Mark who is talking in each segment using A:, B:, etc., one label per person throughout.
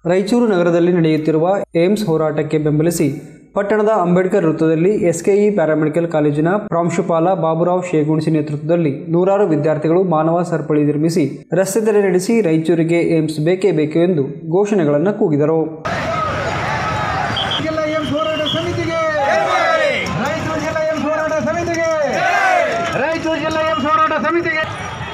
A: ರಾಯಚೂರು ನಗರದಲ್ಲಿ ನಡೆಯುತ್ತಿರುವ ಏಮ್ಸ್ ಹೋರಾಟಕ್ಕೆ ಬೆಂಬಲಿಸಿ ಪಟ್ಟಣದ ಅಂಬೇಡ್ಕರ್ ವೃತ್ತದಲ್ಲಿ ಎಸ್ಕೆಇ ಪ್ಯಾರಾಮೆಡಿಕಲ್ ಕಾಲೇಜಿನ ಪ್ರಾಂಶುಪಾಲ ಬಾಬುರಾವ್ ಶೇಗುಣಿಸಿ ನೇತೃತ್ವದಲ್ಲಿ ನೂರಾರು ವಿದ್ಯಾರ್ಥಿಗಳು ಮಾನವ ಸರಪಳಿ ನಿರ್ಮಿಸಿ ರಸ್ತೆ ತಡೆ ನಡೆಸಿ ರಾಯಚೂರಿಗೆ ಏಮ್ಸ್ ಬೇಕೇ ಬೇಕು ಎಂದು ಘೋಷಣೆಗಳನ್ನು ಕೂಗಿದರು
B: ಜಿಲ್ಲಾ ಏಮ್ಸ್ ಹೋರಾಟ ಸಮಿತಿಗೆ ರಾಯಚೂರು ಜಿಲ್ಲಾ ಏಮ್ಸ್ ಹೋರಾಟ ಸಮಿತಿಗೆ ರಾಯಚೂರು ಜಿಲ್ಲಾ ಏಮ್ಸ್ ಹೋರಾಟ ಸಮಿತಿಗೆ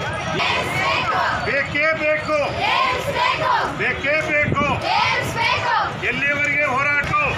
C: ಬೇಕೇ ಬೇಕು ಬೇಕೇ ಬೇಕು ಎಲ್ಲಿವರೆಗೆ ಹೋರಾಟ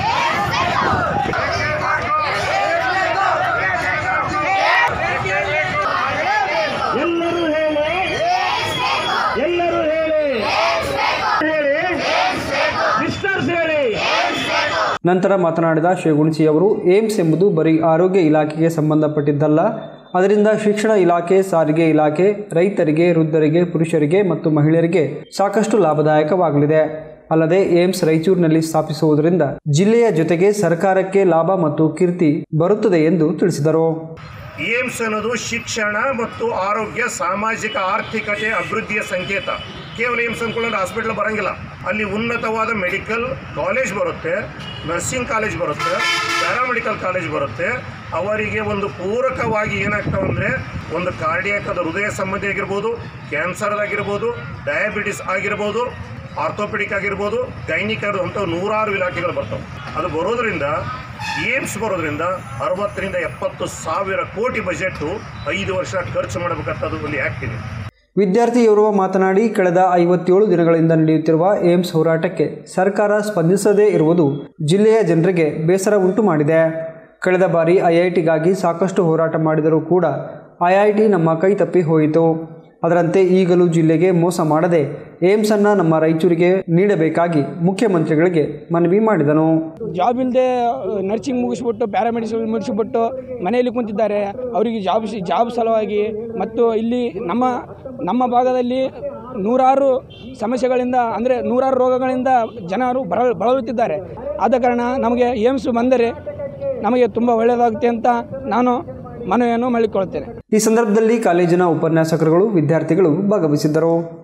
C: ಬೇಕೇ ಬೇಕು. ಬೇಕೇ ಬೇಕು. ಬೇಕೇ ಬೇಕು.
B: ಎಲ್ಲರೂ ಹೇಳಿ ಎಲ್ಲರೂ ಹೇಳಿ ಹೇಳಿ ಸಿಸ್ಟರ್ಸ್ ಹೇಳಿ
A: ನಂತರ ಮಾತನಾಡಿದ ಶೇಗುಣಿಸಿ ಅವರು ಏಮ್ಸ್ ಎಂಬುದು ಬರೀ ಆರೋಗ್ಯ ಇಲಾಖೆಗೆ ಸಂಬಂಧಪಟ್ಟಿದ್ದಲ್ಲ ಅದರಿಂದ ಶಿಕ್ಷಣ ಇಲಾಖೆ ಸಾರಿಗೆ ಇಲಾಖೆ ರೈತರಿಗೆ ವೃದ್ಧರಿಗೆ ಪುರುಷರಿಗೆ ಮತ್ತು ಮಹಿಳೆಯರಿಗೆ ಸಾಕಷ್ಟು ಲಾಭದಾಯಕವಾಗಲಿದೆ ಅಲ್ಲದೆ ಏಮ್ಸ್ ರಾಯಚೂರಿನಲ್ಲಿ ಸ್ಥಾಪಿಸುವುದರಿಂದ ಜಿಲ್ಲೆಯ ಜೊತೆಗೆ ಸರ್ಕಾರಕ್ಕೆ ಲಾಭ ಮತ್ತು ಕೀರ್ತಿ ಬರುತ್ತದೆ ಎಂದು ತಿಳಿಸಿದರು
C: ಏಮ್ಸ್ ಅನ್ನೋದು ಶಿಕ್ಷಣ ಮತ್ತು ಆರೋಗ್ಯ ಸಾಮಾಜಿಕ ಆರ್ಥಿಕತೆ ಅಭಿವೃದ್ಧಿಯ ಸಂಕೇತ ಕೇವಲ ಏಮ್ಸ್ ಅಂದ್ಕೊಳ್ಳೋದು ಹಾಸ್ಪಿಟ್ಲ್ ಬರಂಗಿಲ್ಲ ಅಲ್ಲಿ ಉನ್ನತವಾದ ಮೆಡಿಕಲ್ ಕಾಲೇಜ್ ಬರುತ್ತೆ ನರ್ಸಿಂಗ್ ಕಾಲೇಜ್ ಬರುತ್ತೆ ಪ್ಯಾರಾಮೆಡಿಕಲ್ ಕಾಲೇಜ್ ಬರುತ್ತೆ ಅವರಿಗೆ ಒಂದು ಪೂರಕವಾಗಿ ಏನಾಗ್ತಾವಂದರೆ ಒಂದು ಕಾರ್ಡಿಯಾಕದ ಹೃದಯ ಸಂಬಂಧಿ ಆಗಿರ್ಬೋದು ಕ್ಯಾನ್ಸರ್ದಾಗಿರ್ಬೋದು ಡಯಾಬಿಟಿಸ್ ಆಗಿರ್ಬೋದು ಆರ್ಥೋಪೆಡಿಕ್ ಆಗಿರ್ಬೋದು ಗೈನಿಕ್ ಅಂತ ನೂರಾರು ಇಲಾಖೆಗಳು ಬರ್ತವೆ ಅದು ಬರೋದ್ರಿಂದ ಏಮ್ಸ್ ಬರೋದ್ರಿಂದ ಅರವತ್ತರಿಂದ ಎಪ್ಪತ್ತು ಸಾವಿರ ಕೋಟಿ ಬಜೆಟ್ಟು ಐದು ವರ್ಷ ಖರ್ಚು ಮಾಡಬೇಕಂತದ್ದು ಒಂದು ಆ್ಯಕ್ಟ್ ಇದೆ
A: ವಿದ್ಯಾರ್ಥಿಯೋರ್ವ ಮಾತನಾಡಿ ಕಳೆದ ಐವತ್ತೇಳು ದಿನಗಳಿಂದ ನಡೆಯುತ್ತಿರುವ ಏಮ್ಸ್ ಹೋರಾಟಕ್ಕೆ ಸರ್ಕಾರ ಸ್ಪಂದಿಸದೇ ಇರುವುದು ಜಿಲ್ಲೆಯ ಜನರಿಗೆ ಬೇಸರ ಉಂಟು ಮಾಡಿದೆ ಕಳೆದ ಬಾರಿ ಐಐಟಿಗಾಗಿ ಸಾಕಷ್ಟು ಹೋರಾಟ ಮಾಡಿದರೂ ಕೂಡ ಐಐಟಿ ನಮ್ಮ ಕೈ ತಪ್ಪಿ ಹೋಯಿತು ಅದರಂತೆ ಈಗಲೂ ಜಿಲ್ಲೆಗೆ ಮೋಸ ಮಾಡದೆ ಏಮ್ಸನ್ನು ನಮ್ಮ ರಾಯಚೂರಿಗೆ ನೀಡಬೇಕಾಗಿ ಮುಖ್ಯಮಂತ್ರಿಗಳಿಗೆ ಮನವಿ ಮಾಡಿದನು
D: ಜಾಬ್ ಇಲ್ಲದೆ ನರ್ಸಿಂಗ್ ಮುಗಿಸ್ಬಿಟ್ಟು ಪ್ಯಾರಾಮೆಡಿಕಲ್ ಮುಗಿಸ್ಬಿಟ್ಟು ಮನೆಯಲ್ಲಿ ಕುಂತಿದ್ದಾರೆ ಅವರಿಗೆ ಜಾಬ್ ಸಿ- ಜಾಬ್ ಸಲುವಾಗಿ ಮತ್ತು ಇಲ್ಲಿ ನಮ್ಮ ನಮ್ಮ ಭಾಗದಲ್ಲಿ ನೂರಾರು ಸಮಸ್ಯೆಗಳಿಂದ ಅಂದರೆ ನೂರಾರು ರೋಗಗಳಿಂದ ಜನರು ಬರ ಬಳಲುತ್ತಿದ್ದಾರೆ ಆದ ಕಾರಣ ನಮಗೆ ಏಮ್ಸ್ ಬಂದರೆ ನಮಗೆ ತುಂಬ ಒಳ್ಳೆಯದಾಗುತ್ತೆ ಅಂತ ನಾನು ಮನವಿಯನ್ನು ಮಾಡಿಕೊಳ್ಳುತ್ತೇನೆ
A: ಈ ಸಂದರ್ಭದಲ್ಲಿ ಕಾಲೇಜಿನ ಉಪನ್ಯಾಸಕರುಗಳು ವಿದ್ಯಾರ್ಥಿಗಳು ಭಾಗವಹಿಸಿದ್ದರು